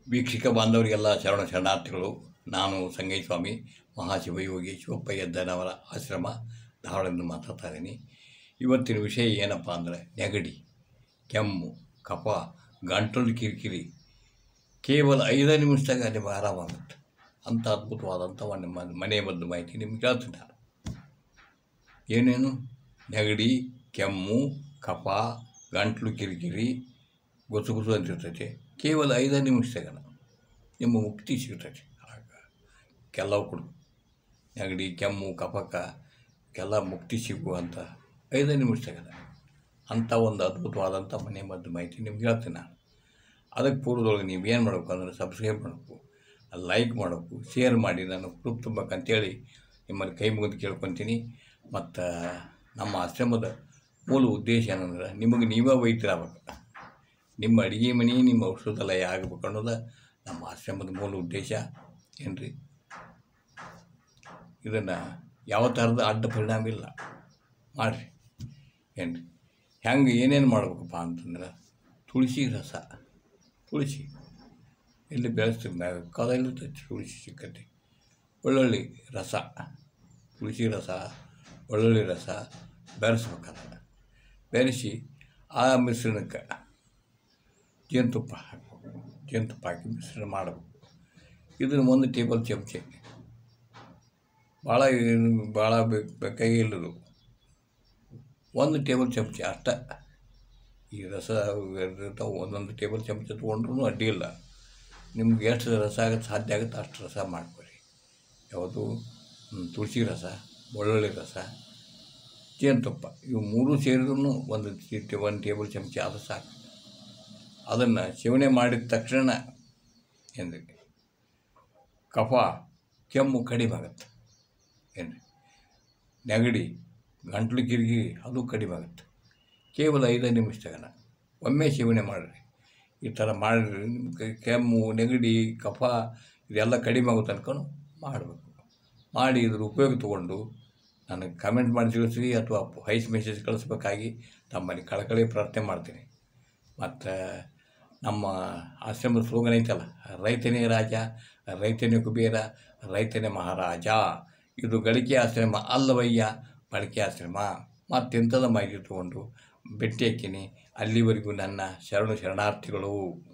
ವೀಕ್ಷಕ ಬಾಂಧವರಿಗೆಲ್ಲ ಶರಣ ಶರಣಾರ್ಥಿಗಳು ನಾನು ಸಂಗಯ್ಯ ಸ್ವಾಮಿ ಮಹಾಶಿವಯೋಗಿ ಶಿವಪ್ಪಯ್ಯದ್ದನವರ ಆಶ್ರಮ ಧಾರವಾಡದಿಂದ ಮಾತಾಡ್ತಾ ಇದ್ದೀನಿ ಇವತ್ತಿನ ವಿಷಯ ಏನಪ್ಪ ಅಂದರೆ ನೆಗಡಿ ಕೆಮ್ಮು ಕಫ ಗಂಟಲು ಕಿರಿಕಿರಿ ಕೇವಲ ಐದು ನಿಮಿಷದಾಗ ನಿಮಗೆ ಆರಾಮಾಗುತ್ತೆ ಅಂಥ ಅದ್ಭುತವಾದಂಥ ಒಂದು ಮ- ಮನೆ ಮದ್ದು ಮಾಹಿತಿ ನಿಮ್ಗೆ ಹೇಳ್ತೀನಿ ನಾನು ಏನೇನು ನೆಗಡಿ ಕೆಮ್ಮು ಕಫ ಗಂಟ್ಲು ಕಿರಿಕಿರಿ ಗುಸು ಗುಸು ಅಂತಿರ್ತೈತೆ ಕೇವಲ ಐದು ನಿಮಿಷದಾಗ ನಿಮ್ಮ ಮುಕ್ತಿ ಸಿಗ್ತೈತೆ ಆಗ ಕೆಲವು ಕೊಡು ನೆಗಡಿ ಕೆಮ್ಮು ಕಫಕ ಕೆಲ ಮುಕ್ತಿ ಸಿಗುವಂಥ ಐದು ನಿಮಿಷದಾಗ ಅಂಥ ಒಂದು ಅದ್ಭುತವಾದಂಥ ಮನೆ ಮದ್ದು ಮಾಹಿತಿ ನಿಮ್ಗೆ ಹೇಳ್ತೀನಿ ನಾನು ಅದಕ್ಕೆ ಪೂರ್ವದೊಳಗೆ ನೀವು ಏನು ಮಾಡಬೇಕು ಅಂದ್ರೆ ಸಬ್ಸ್ಕ್ರೈಬ್ ಮಾಡಬೇಕು ಲೈಕ್ ಮಾಡಬೇಕು ಶೇರ್ ಮಾಡಿ ನಾನು ಗ್ರೂಪ್ ತುಂಬಬೇಕಂತೇಳಿ ನಿಮ್ಮಲ್ಲಿ ಕೈ ಮುಗಿದು ಕೇಳ್ಕೊತೀನಿ ಮತ್ತು ನಮ್ಮ ಆಶ್ರಮದ ಮೂಲ ಉದ್ದೇಶ ಏನಂದ್ರೆ ನಿಮಗೆ ನೀವೇ ವೈದ್ಯರಾಗಬೇಕು ನಿಮ್ಮ ಅಡುಗೆ ಮನೆ ನಿಮ್ಮ ಔಷಧಾಲಯ ಆಗಬೇಕು ಅನ್ನೋದು ನಮ್ಮ ಆಶ್ರಮದ ಮೂಲ ಉದ್ದೇಶ ಏನು ರೀ ಇದನ್ನು ಯಾವ ಥರದ ಅಡ್ಡ ಪರಿಣಾಮ ಇಲ್ಲ ಮಾಡಿರಿ ಏನು ರೀ ಹೆಂಗೆ ಏನೇನು ಮಾಡ್ಬೇಕಪ್ಪ ಅಂತಂದ್ರೆ ತುಳಸಿ ರಸ ತುಳಸಿ ಎಲ್ಲಿ ಬೆಳೆಸ್ತೀವಿ ನಾವು ಕಾಲಲ್ಲಿ ತುಳಸಿ ಸಿಕ್ಕತಿ ಒಳ್ಳೊಳ್ಳೆ ರಸ ತುಳಸಿ ರಸ ಒಳ್ಳೊಳ್ಳೆ ರಸ ಬೆರೆಸ್ಬೇಕಲ್ಲ ಬೆರೆಸಿ ಆ ಮಿಶ್ರಣಕ್ಕೆ ಜೇನುತುಪ್ಪ ಹಾಕಬೇಕು ಜೇನುತುಪ್ಪ ಹಾಕಿ ಮಿಶ್ರಣ ಮಾಡಬೇಕು ಇದನ್ನು ಒಂದು ಟೇಬಲ್ ಚಮಚೆ ಭಾಳ ಏನು ಭಾಳ ಬೇಕು ಬೇಕಾಗಿಲ್ಲದು ಒಂದು ಟೇಬಲ್ ಚಮಚ ಅಷ್ಟ ಈ ರಸ ಇರ್ತಾವೆ ಒಂದೊಂದು ಟೇಬಲ್ ಚಮಚ ತೊಗೊಂಡ್ರೂ ಅಡ್ಡಿ ಇಲ್ಲ ನಿಮ್ಗೆ ಎಷ್ಟು ರಸ ಆಗುತ್ತೆ ಸಾಧ್ಯ ಆಗುತ್ತೆ ಅಷ್ಟು ರಸ ಮಾಡ್ಕೊರಿ ಯಾವುದು ಹ್ಮ್, ತುಳಸಿ ರಸ ಬೆಳ್ಳುಳ್ಳಿ ರಸ ಜೇನುತುಪ್ಪ ಇವು ಮೂರು ಸೇರಿದ್ರೂ ಒಂದು ಟಿ- ಒಂದು ಟೇಬಲ್ ಚಮಚ ಅದು ಸಾಕು ಅದನ್ನು ಸೇವನೆ ಮಾಡಿದ ತಕ್ಷಣ ಏನು ಕಫ ಕೆಮ್ಮು ಕಡಿಮೆ ಆಗುತ್ತೆ ಏನು ನೆಗಡಿ ಗಂಟ್ಲು ಕಿರಿಕಿರಿ ಅದು ಕಡಿಮೆ ಆಗುತ್ತೆ ಕೇವಲ ಐದು ನಿಮಿಷದಾಗ ಒಮ್ಮೆ ಸೇವನೆ ಮಾಡಿರಿ ಈ ಥರ ಮಾಡಿರಿ ನಿಮ್ಗೆ ಕೆಮ್ಮು ನೆಗಡಿ ಕಫ ಇದೆಲ್ಲ ಕಡಿಮೆ ಆಗುತ್ತೆ ಅನ್ಕೊಂಡು ಮಾಡಬೇಕು ಮಾಡಿ ಇದ್ರ ಉಪಯೋಗ ತೊಗೊಂಡು ನನಗೆ ಕಮೆಂಟ್ ಮಾಡಿ ತಿಳಿಸ್ರಿ ಅಥವಾ ವಾಯ್ಸ್ ಮೆಸೇಜ್ ಕಳಿಸ್ಬೇಕಾಗಿ ತಮ್ಮಲ್ಲಿ ಕಳಕಳಿ ಪ್ರಾರ್ಥನೆ ಮಾಡ್ತೀನಿ ಮತ್ತು ನಮ್ಮ ಆಶ್ರಮದ ಸ್ಲೋಗನ್ ಐತಲ್ಲ ರೈತನೇ ರಾಜ ರೈತನೇ ಕುಬೇರ ರೈತನೇ ಮಹಾರಾಜ ಇದು ಗಳಿಕೆ ಆಶ್ರಮ ಅಲ್ಲವಯ್ಯ ಬಳಕೆ ಆಶ್ರಮ ಮತ್ತೆಂಥದ ಮಾಹಿತಿ ತೊಗೊಂಡು ಭೇಟಿ ಹಾಕಿನಿ ಅಲ್ಲಿವರೆಗೂ ನನ್ನ ಶರಣು ಶರಣಾರ್ಥಿಗಳು